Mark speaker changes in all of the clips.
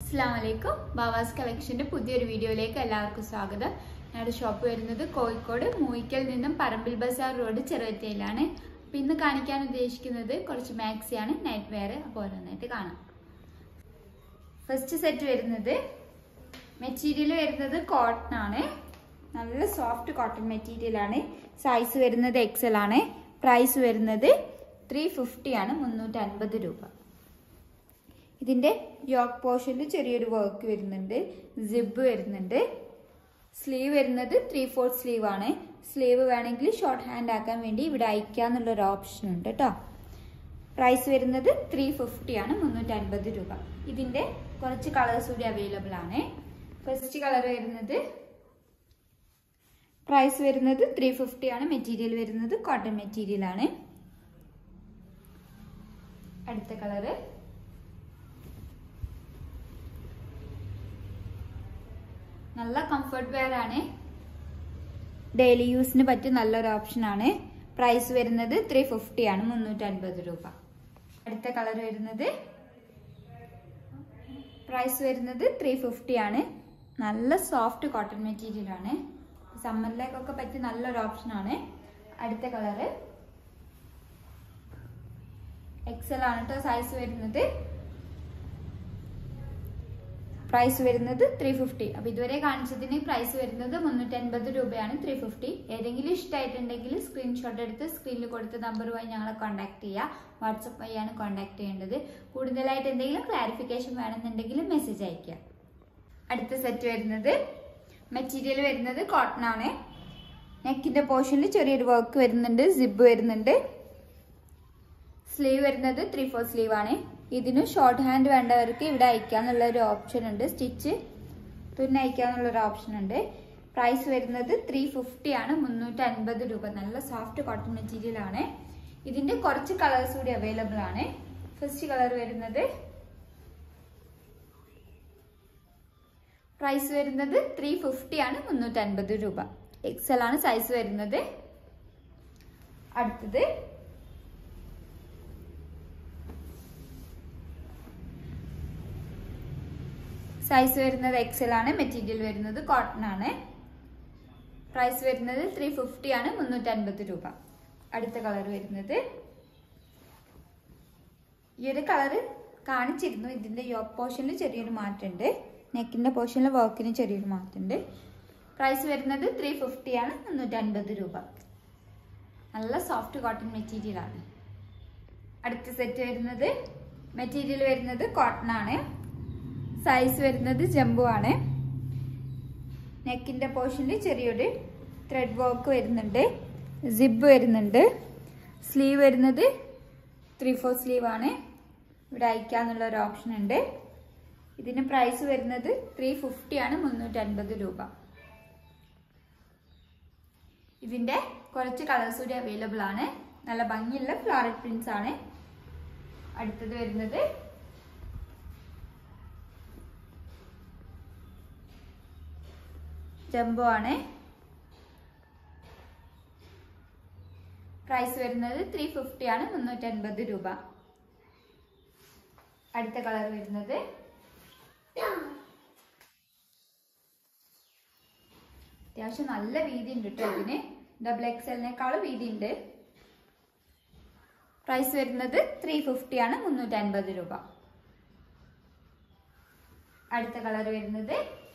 Speaker 1: അസ്സാം വലൈക്കും ബാവാസ് കളക്ഷന്റെ പുതിയൊരു വീഡിയോയിലേക്ക് എല്ലാവർക്കും സ്വാഗതം ഞങ്ങളുടെ ഷോപ്പ് വരുന്നത് കോഴിക്കോട് മൂയിക്കൽ നിന്നും പറമ്പിൽ ബസാർ റോഡ് ചെറുവറ്റയിലാണ് അപ്പൊ ഇന്ന് കാണിക്കാൻ ഉദ്ദേശിക്കുന്നത് കുറച്ച് മാക്സിയാണ് നൈറ്റ് വെയർ അപ്പോൾ ഓരോന്നായിട്ട് കാണാം ഫസ്റ്റ് സെറ്റ് വരുന്നത് മെറ്റീരിയൽ വരുന്നത് കോട്ടൺ ആണ് നല്ല സോഫ്റ്റ് കോട്ടൺ മെറ്റീരിയൽ ആണ് സൈസ് വരുന്നത് എക്സൽ ആണ് പ്രൈസ് വരുന്നത് ത്രീ ഫിഫ്റ്റി ആണ് മുന്നൂറ്റി അൻപത് രൂപ ഇതിന്റെ യോക്ക് പോർഷനിൽ ചെറിയൊരു വർക്ക് വരുന്നുണ്ട് സിബ് വരുന്നുണ്ട് സ്ലീവ് വരുന്നത് ത്രീ ഫോർത്ത് സ്ലീവ് ആണ് സ്ലീവ് വേണമെങ്കിൽ ഷോർട്ട് ഹാൻഡ് ആക്കാൻ വേണ്ടി ഇവിടെ അയക്കാന്നുള്ള ഒരു ഓപ്ഷൻ ഉണ്ട് കേട്ടോ പ്രൈസ് വരുന്നത് ത്രീ ഫിഫ്റ്റി ആണ് മുന്നൂറ്റി അൻപത് രൂപ ഇതിന്റെ കുറച്ച് കളേഴ്സ് കൂടി അവൈലബിൾ ആണ് ഫസ്റ്റ് കളർ വരുന്നത് പ്രൈസ് വരുന്നത് ത്രീ ഫിഫ്റ്റി ആണ് മെറ്റീരിയൽ വരുന്നത് കോട്ടൺ മെറ്റീരിയൽ ആണ് അടുത്ത കളറ് നല്ല കംഫർട്ട് വെയർ ആണ് ഡെയിലി യൂസിന് പറ്റിയ നല്ലൊരു ഓപ്ഷൻ ആണ് പ്രൈസ് വരുന്നത് ത്രീ ഫിഫ്റ്റി ആണ് മുന്നൂറ്റി അൻപത് രൂപ അടുത്ത കളർ വരുന്നത് പ്രൈസ് വരുന്നത് ത്രീ ഫിഫ്റ്റി ആണ് നല്ല സോഫ്റ്റ് കോട്ടൺ മെറ്റീരിയൽ ആണ് സമ്മറിലേക്കൊക്കെ പറ്റിയ നല്ലൊരു ഓപ്ഷൻ ആണ് അടുത്ത കളറ് എക്സൽ ആണ് കേട്ടോ സൈസ് വരുന്നത് പ്രൈസ് വരുന്നത് ത്രീ ഫിഫ്റ്റി അപ്പൊ ഇതുവരെ കാണിച്ചതിന് പ്രൈസ് വരുന്നത് മുന്നൂറ്റി അൻപത് രൂപയാണ് ത്രീ ഫിഫ്റ്റി ഏതെങ്കിലും ഇഷ്ടമായിട്ടുണ്ടെങ്കിൽ സ്ക്രീൻഷോട്ട് എടുത്ത് സ്ക്രീനിൽ കൊടുത്ത നമ്പറുമായി ഞങ്ങളെ കോൺടാക്ട് ചെയ്യുക വാട്സപ്പ് വഴിയാണ് കോൺടാക്ട് ചെയ്യേണ്ടത് കൂടുതലായിട്ട് എന്തെങ്കിലും ക്ലാരിഫിക്കേഷൻ വേണമെന്നുണ്ടെങ്കിൽ മെസ്സേജ് അയക്കുക അടുത്ത സെറ്റ് വരുന്നത് മെറ്റീരിയൽ വരുന്നത് കോട്ടൺ ആണ് നെക്കിന്റെ പോർഷനിൽ ചെറിയൊരു വർക്ക് വരുന്നുണ്ട് സിബ് വരുന്നുണ്ട് സ്ലീവ് വരുന്നത് ത്രീ ഫോർ സ്ലീവ് ആണ് ഇതിന് ഷോർട്ട് ഹാൻഡ് വേണ്ടവർക്ക് ഇവിടെ അയക്കാന്നുള്ള ഒരു ഓപ്ഷൻ ഉണ്ട് സ്റ്റിച്ച് തുന്നി അയക്കാന്നുള്ള ഒരു ഓപ്ഷൻ ഉണ്ട് പ്രൈസ് വരുന്നത് ത്രീ ഫിഫ്റ്റി ആണ് മുന്നൂറ്റി അൻപത് രൂപ നല്ല സോഫ്റ്റ് കോട്ടൺ മെറ്റീരിയൽ ആണ് ഇതിന്റെ കുറച്ച് കളേഴ്സ് കൂടി അവൈലബിൾ ആണ് ഫസ്റ്റ് കളർ വരുന്നത് പ്രൈസ് വരുന്നത് ത്രീ ഫിഫ്റ്റി ആണ് മുന്നൂറ്റി അൻപത് രൂപ എക്സൽ ആണ് സൈസ് വരുന്നത് അടുത്തത് സൈസ് വരുന്നത് എക്സൽ ആണ് മെറ്റീരിയൽ വരുന്നത് കോട്ടൺ ആണ് പ്രൈസ് വരുന്നത് ത്രീ ഫിഫ്റ്റി ആണ് മുന്നൂറ്റി അൻപത് രൂപ അടുത്ത കളർ വരുന്നത് ഈ ഒരു കളറ് കാണിച്ചിരുന്നു ഇതിന്റെ യോക്ക് പോർഷനിൽ ചെറിയൊരു മാറ്റമുണ്ട് നെക്കിന്റെ പോർഷനിലെ വർക്കിന് ചെറിയൊരു മാറ്റമുണ്ട് പ്രൈസ് വരുന്നത് ത്രീ ഫിഫ്റ്റി ആണ് മുന്നൂറ്റി അൻപത് രൂപ നല്ല സോഫ്റ്റ് കോട്ടൺ മെറ്റീരിയൽ ആണ് അടുത്ത സെറ്റ് വരുന്നത് മെറ്റീരിയൽ വരുന്നത് കോട്ടൺ ആണ് സൈസ് വരുന്നത് ജംബു ആണ് നെക്കിന്റെ പോർഷനിൽ ചെറിയൊരു ത്രെഡ് വർക്ക് വരുന്നുണ്ട് സിബ് വരുന്നുണ്ട് സ്ലീവ് വരുന്നത് ത്രീ ഫോർ സ്ലീവ് ആണ് ഇവിടെ അയക്കാന്നുള്ള ഒരു ഓപ്ഷൻ ഉണ്ട് ഇതിന് പ്രൈസ് വരുന്നത് ത്രീ ഫിഫ്റ്റി ആണ് മുന്നൂറ്റി അൻപത് രൂപ ഇതിന്റെ കുറച്ച് കളേഴ്സ് കൂടി അവൈലബിൾ ആണ് നല്ല ഭംഗിയുള്ള ഫ്ലോറൽ പ്രിന്റ്സ് ആണ് അടുത്തത് വരുന്നത് ജംബോ ആണ് പ്രൈസ് വരുന്നത് ത്രീ ഫിഫ്റ്റി ആണ് മുന്നൂറ്റി അൻപത് രൂപ അടുത്ത കളർ വരുന്നത് അത്യാവശ്യം നല്ല വീതി ഉണ്ട് കേട്ടോ ഇതിന് ഡബിൾ എക്സലിനേക്കാളും വീതി ഉണ്ട് പ്രൈസ് വരുന്നത് ത്രീ ഫിഫ്റ്റി ആണ് മുന്നൂറ്റി അൻപത് രൂപ അടുത്ത കളർ വരുന്നത്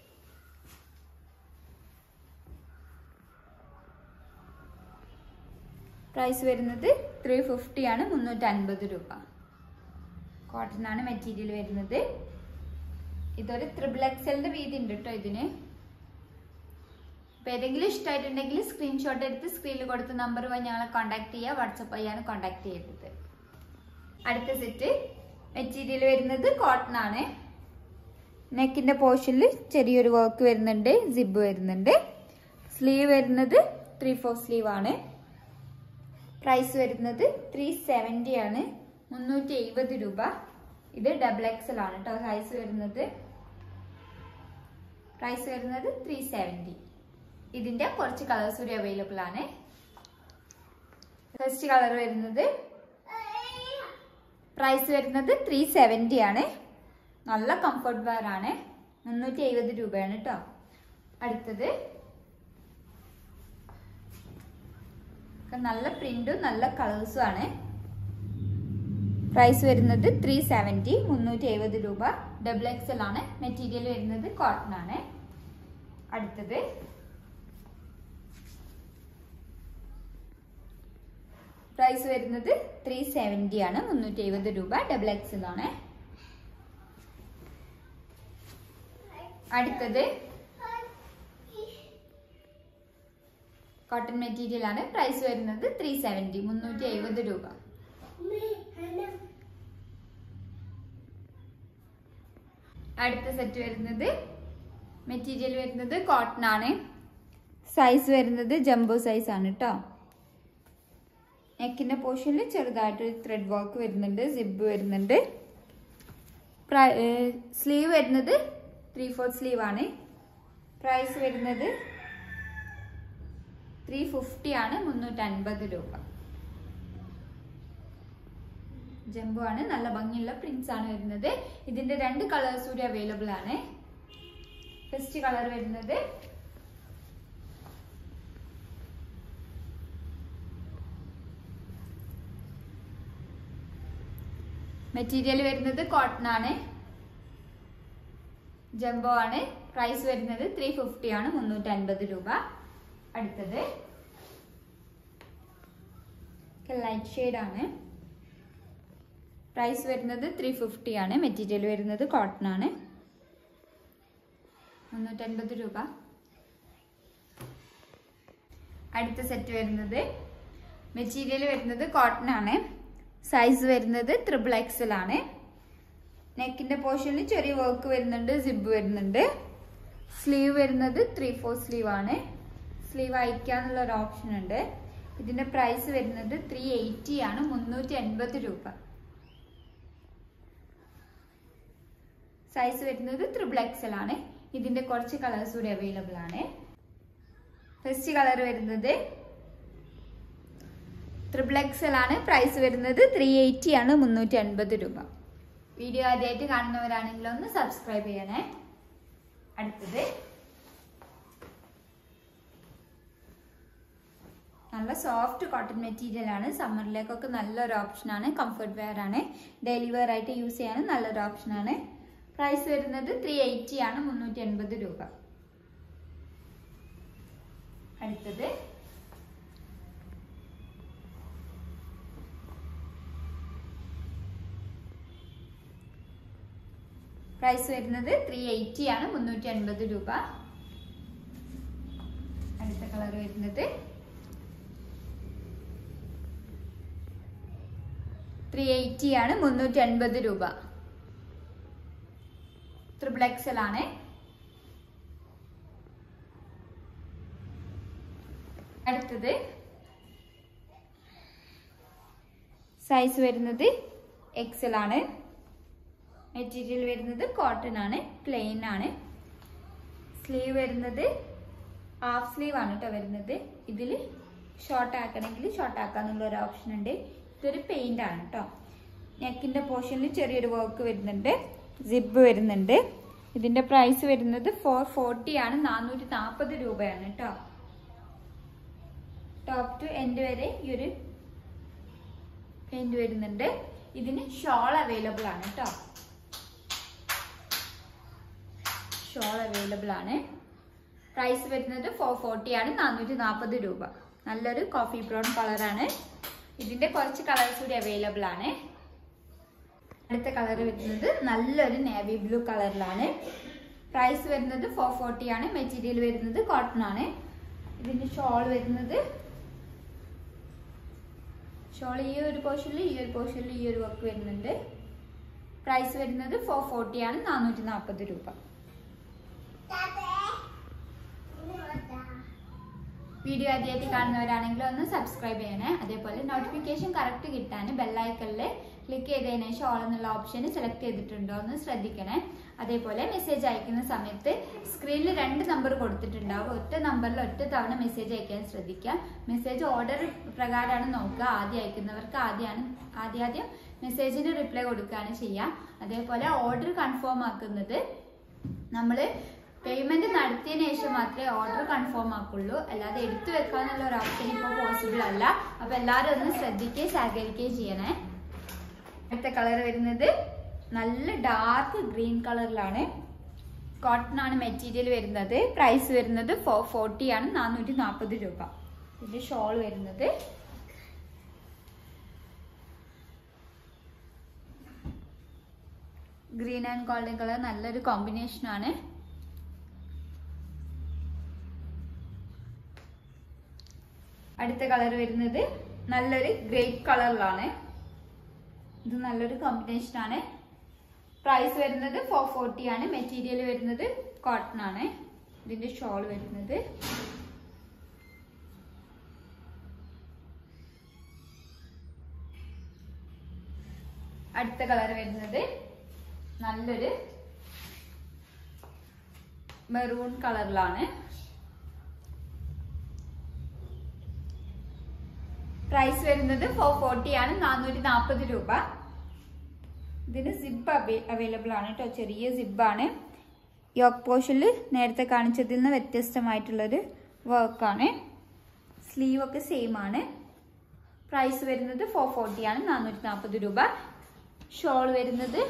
Speaker 1: പ്രൈസ് വരുന്നത് ത്രീ ഫിഫ്റ്റി ആണ് മുന്നൂറ്റി അൻപത് രൂപ കോട്ടൺ ആണ് മെറ്റീരിയൽ വരുന്നത് ഇതൊരു ത്രിബിൾ എക്സലിന്റെ വീതി ഉണ്ട് കേട്ടോ ഇതിന് അപ്പൊ ഏതെങ്കിലും ഇഷ്ടമായിട്ടുണ്ടെങ്കിൽ സ്ക്രീൻഷോട്ട് എടുത്ത് സ്ക്രീനിൽ കൊടുത്ത നമ്പർ വഴി ഞങ്ങളെ കോൺടാക്ട് ചെയ്യുക വാട്സപ്പ് വഴിയാണ് കോൺടാക്ട് ചെയ്തത് അടുത്ത സെറ്റ് മെറ്റീരിയൽ വരുന്നത് കോട്ടൺ ആണ് നെക്കിന്റെ പോർഷനിൽ ചെറിയൊരു വർക്ക് വരുന്നുണ്ട് സിബ് വരുന്നുണ്ട് സ്ലീവ് വരുന്നത് ത്രീ ഫോർ സ്ലീവ് ആണ് പ്രൈസ് വരുന്നത് ത്രീ സെവൻറ്റി ആണ് മുന്നൂറ്റി എഴുപത് രൂപ ഇത് ഡബിൾ എക്സൽ ആണ് കേട്ടോ സൈസ് വരുന്നത് പ്രൈസ് വരുന്നത് ത്രീ സെവൻറ്റി ഇതിന്റെ കുറച്ച് കളേഴ്സ് കൂടി അവൈലബിൾ ആണ് ഫസ്റ്റ് കളർ വരുന്നത് പ്രൈസ് വരുന്നത് ത്രീ സെവൻറ്റി ആണ് നല്ല കംഫർട്ട് വെയർ ആണ് മുന്നൂറ്റി എഴുപത് രൂപയാണ് കേട്ടോ അടുത്തത് നല്ല പ്രിന്റും നല്ല കളേഴ്സും ആണ് പ്രൈസ് വരുന്നത് ത്രീ സെവൻറ്റി മുന്നൂറ്റി എഴുപത് രൂപ ഡബിൾ എക്സൽ ആണ് മെറ്റീരിയൽ വരുന്നത് കോട്ടൺ ആണ് അടുത്തത് പ്രൈസ് വരുന്നത് ത്രീ സെവൻറ്റി ആണ് മുന്നൂറ്റി എഴുപത് രൂപ ഡബിൾ എക്സൽ ആണ് അടുത്തത് കോട്ടൺ മെറ്റീരിയൽ ആണ് പ്രൈസ് വരുന്നത് ത്രീ സെവൻറ്റി മുന്നൂറ്റി എഴുപത് രൂപ അടുത്ത സെറ്റ് വരുന്നത് മെറ്റീരിയൽ വരുന്നത് കോട്ടൺ ആണ് സൈസ് വരുന്നത് ജംബോ സൈസ് ആണ് കേട്ടോ നെക്കിന്റെ പോർഷനിൽ ചെറുതായിട്ട് ത്രെഡ് വർക്ക് വരുന്നുണ്ട് സിബ് വരുന്നുണ്ട് സ്ലീവ് വരുന്നത് ത്രീ ഫോർത്ത് സ്ലീവ് ആണ് പ്രൈസ് വരുന്നത് ത്രീ ഫിഫ്റ്റി ആണ് മുന്നൂറ്റി അൻപത് രൂപ ജംബോ ആണ് നല്ല ഭംഗിയുള്ള പ്രിന്റ്സ് ആണ് വരുന്നത് ഇതിന്റെ രണ്ട് കളേഴ്സ് കൂടി അവൈലബിൾ ആണ് ഫസ്റ്റ് കളർ വരുന്നത് മെറ്റീരിയൽ വരുന്നത് കോട്ടൺ ആണ് ജംബോ ആണ് പ്രൈസ് വരുന്നത് ത്രീ ഫിഫ്റ്റി ആണ് മുന്നൂറ്റി അൻപത് രൂപ അടുത്തത് ലൈറ്റ് ഷെയ്ഡ് ആണ് പ്രൈസ് വരുന്നത് ത്രീ ഫിഫ്റ്റി ആണ് മെറ്റീരിയൽ വരുന്നത് കോട്ടൺ ആണ് മുന്നൂറ്റൻപത് രൂപ അടുത്ത സെറ്റ് വരുന്നത് മെറ്റീരിയൽ വരുന്നത് കോട്ടൺ ആണ് സൈസ് വരുന്നത് ത്രിബിൾ എക്സൽ ആണ് നെക്കിന്റെ പോർഷനിൽ ചെറിയ വർക്ക് വരുന്നുണ്ട് സിബ് വരുന്നുണ്ട് സ്ലീവ് വരുന്നത് ത്രീ ഫോർ സ്ലീവ് ആണ് സ്ലീവ് അയക്കാന്നുള്ള ഒരു ഓപ്ഷൻ ഉണ്ട് ഇതിന്റെ പ്രൈസ് വരുന്നത് ത്രീ എയ്റ്റി ആണ് മുന്നൂറ്റി എൺപത് രൂപ സൈസ് വരുന്നത് ത്രിബിൾ എക്സൽ ആണ് ഇതിന്റെ കുറച്ച് കളേഴ്സ് കൂടി അവൈലബിൾ ആണ് ഫസ്റ്റ് കളർ വരുന്നത് ത്രിബിൾ എക്സൽ ആണ് പ്രൈസ് വരുന്നത് ത്രീ എയ്റ്റി ആണ് മുന്നൂറ്റി അൻപത് രൂപ വീഡിയോ ആദ്യമായിട്ട് കാണുന്നവരാണെങ്കിൽ ഒന്ന് സബ്സ്ക്രൈബ് ചെയ്യണേ അടുത്തത് നല്ല സോഫ്റ്റ് കോട്ടൺ മെറ്റീരിയൽ ആണ് സമ്മറിലേക്കൊക്കെ നല്ലൊരു ഓപ്ഷൻ ആണ് കംഫർട്ട് വെയർ ആണ് ഡെയിലി വെയർ ആയിട്ട് യൂസ് ചെയ്യാനും നല്ലൊരു ഓപ്ഷൻ ആണ് പ്രൈസ് വരുന്നത് ത്രീ എയ്റ്റി ആണ് മുന്നൂറ്റി എൺപത് രൂപ അടുത്തത് പ്രൈസ് വരുന്നത് ത്രീ എയ്റ്റി ആണ് മുന്നൂറ്റി അൻപത് രൂപ അടുത്ത കളർ വരുന്നത് ത്രീ എയ്റ്റി ആണ് മുന്നൂറ്റി അൻപത് രൂപ ത്രിബിൾ എക്സൽ ആണ് അടുത്തത് സൈസ് വരുന്നത് എക്സൽ ആണ് മെറ്റീരിയൽ വരുന്നത് കോട്ടൺ ആണ് പ്ലെയിൻ ആണ് സ്ലീവ് വരുന്നത് ഹാഫ് സ്ലീവ് ആണ് കേട്ടോ വരുന്നത് ഇതിൽ ഷോർട്ട് ആക്കണമെങ്കിൽ ഷോർട്ട് ആക്കാന്നുള്ള ഒരു ഓപ്ഷൻ ഉണ്ട് ഇതൊരു പെയിന്റ് ആണ് കേട്ടോ നെക്കിന്റെ പോർഷനിൽ ചെറിയൊരു വർക്ക് വരുന്നുണ്ട് സിബ് വരുന്നുണ്ട് ഇതിന്റെ പ്രൈസ് വരുന്നത് ഫോർ ഫോർട്ടി ആണ് നാനൂറ്റി നാൽപ്പത് രൂപയാണ് കേട്ടോ ടോപ്പ് ടു എൻഡ് വരെ ഈ ഒരു പെയിന്റ് വരുന്നുണ്ട് ഇതിന് ഷോൾ അവൈലബിൾ ആണ് കേട്ടോ ഷോൾ അവൈലബിൾ ആണ് പ്രൈസ് വരുന്നത് ഫോർ ഫോർട്ടി ആണ് നാനൂറ്റി നാൽപ്പത് രൂപ നല്ലൊരു കോഫി ബ്രൗൺ കളറാണ് ഇതിന്റെ കുറച്ച് കളേഴ്സ് കൂടി അവൈലബിൾ ആണ് അടുത്ത കളർ വരുന്നത് നല്ലൊരു നേവി ബ്ലൂ കളറിലാണ് പ്രൈസ് വരുന്നത് ഫോർ ഫോർട്ടി ആണ് മെറ്റീരിയൽ വരുന്നത് കോട്ടൺ ആണ് ഇതിന്റെ ഷോൾ വരുന്നത് ഷോൾ ഈ ഒരു പോർഷനിൽ ഈ ഒരു പോർഷനിൽ ഈ ഒരു വർക്ക് വരുന്നുണ്ട് പ്രൈസ് വരുന്നത് ഫോർ ഫോർട്ടി ആണ് നാനൂറ്റി നാൽപ്പത് രൂപ വീഡിയോ ആദ്യമായിട്ട് കാണുന്നവരാണെങ്കിൽ ഒന്ന് സബ്സ്ക്രൈബ് ചെയ്യണേ അതേപോലെ നോട്ടിഫിക്കേഷൻ കറക്റ്റ് കിട്ടാൻ ബെല്ലൈക്കണിൽ ക്ലിക്ക് ചെയ്തതിനു ശേഷം ഓൾ എന്നുള്ള ഓപ്ഷൻ സെലക്ട് ചെയ്തിട്ടുണ്ടോ എന്ന് ശ്രദ്ധിക്കണേ അതേപോലെ മെസ്സേജ് അയക്കുന്ന സമയത്ത് സ്ക്രീനിൽ രണ്ട് നമ്പർ കൊടുത്തിട്ടുണ്ടാവും ഒറ്റ നമ്പറിൽ ഒറ്റ തവണ മെസ്സേജ് അയക്കാൻ ശ്രദ്ധിക്കുക മെസ്സേജ് ഓർഡർ പ്രകാരമാണ് നോക്കുക ആദ്യം അയക്കുന്നവർക്ക് ആദ്യമാണ് ആദ്യം ആദ്യം മെസ്സേജിന് റിപ്ലൈ കൊടുക്കുകയാണ് ചെയ്യുക അതേപോലെ ഓർഡർ കൺഫേം ആക്കുന്നത് നമ്മൾ പേയ്മെന്റ് നടത്തിയതിനു ശേഷം മാത്രമേ ഓർഡർ കൺഫേം ആക്കുള്ളൂ അല്ലാതെ എടുത്തു വെക്കാന്നുള്ള ഒരു ഓപ്ഷൻ ഇപ്പോൾ പോസിബിൾ അല്ല അപ്പൊ എല്ലാവരും ഒന്ന് ശ്രദ്ധിക്കുകയും സഹകരിക്കുകയും ചെയ്യണേ അടുത്ത കളർ വരുന്നത് നല്ല ഡാർക്ക് ഗ്രീൻ കളറിലാണ് കോട്ടൺ ആണ് മെറ്റീരിയൽ വരുന്നത് പ്രൈസ് വരുന്നത് ഫോർ ഫോർട്ടി ആണ് നാനൂറ്റി നാൽപ്പത് രൂപ ഇതിന്റെ ഷോൾ വരുന്നത് ഗ്രീൻ ആൻഡ് ഗോൾഡൻ കളർ നല്ലൊരു കോമ്പിനേഷൻ ആണ് അടുത്ത കളർ വരുന്നത് നല്ലൊരു ഗ്രേപ്പ് കളറിലാണ് ഇത് നല്ലൊരു കോമ്പിനേഷൻ ആണ് പ്രൈസ് വരുന്നത് ഫോർ ഫോർട്ടി ആണ് മെറ്റീരിയൽ വരുന്നത് കോട്ടൺ ആണ് ഇതിന്റെ ഷോൾ വരുന്നത് അടുത്ത കളർ വരുന്നത് നല്ലൊരു മെറൂൺ കളറിലാണ് പ്രൈസ് വരുന്നത് ഫോർ ഫോർട്ടി ആണ് നാനൂറ്റി നാൽപ്പത് രൂപ ഇതിന് സിബ് അവൈലബിൾ ആണ് കേട്ടോ ചെറിയ സിബാണ് യോക്ക് പോഷനിൽ നേരത്തെ കാണിച്ചതിൽ നിന്ന് വ്യത്യസ്തമായിട്ടുള്ളൊരു വർക്കാണ് സ്ലീവ് ഒക്കെ സെയിം ആണ് പ്രൈസ് വരുന്നത് ഫോർ ഫോർട്ടി ആണ് നാനൂറ്റി നാൽപ്പത് രൂപ ഷോൾ വരുന്നത്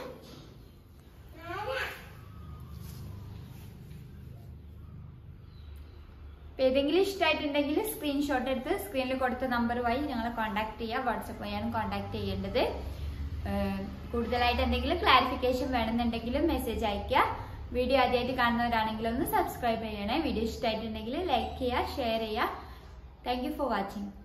Speaker 1: ഏതെങ്കിലും ഇഷ്ടമായിട്ടുണ്ടെങ്കിൽ സ്ക്രീൻഷോട്ട് എടുത്ത് സ്ക്രീനിൽ കൊടുത്ത നമ്പർ വഴി ഞങ്ങളെ കോൺടാക്ട് ചെയ്യുക വാട്സപ്പ് വഴിയാണ് കോൺടാക്ട് ചെയ്യേണ്ടത് കൂടുതലായിട്ട് എന്തെങ്കിലും ക്ലാരിഫിക്കേഷൻ വേണമെന്നുണ്ടെങ്കിലും മെസ്സേജ് അയയ്ക്കുക വീഡിയോ ആദ്യമായിട്ട് കാണുന്നവരാണെങ്കിൽ ഒന്ന് സബ്സ്ക്രൈബ് ചെയ്യണേ വീഡിയോ ഇഷ്ടമായിട്ടുണ്ടെങ്കിൽ ലൈക്ക് ചെയ്യുക ഷെയർ ചെയ്യുക താങ്ക് ഫോർ വാച്ചിങ്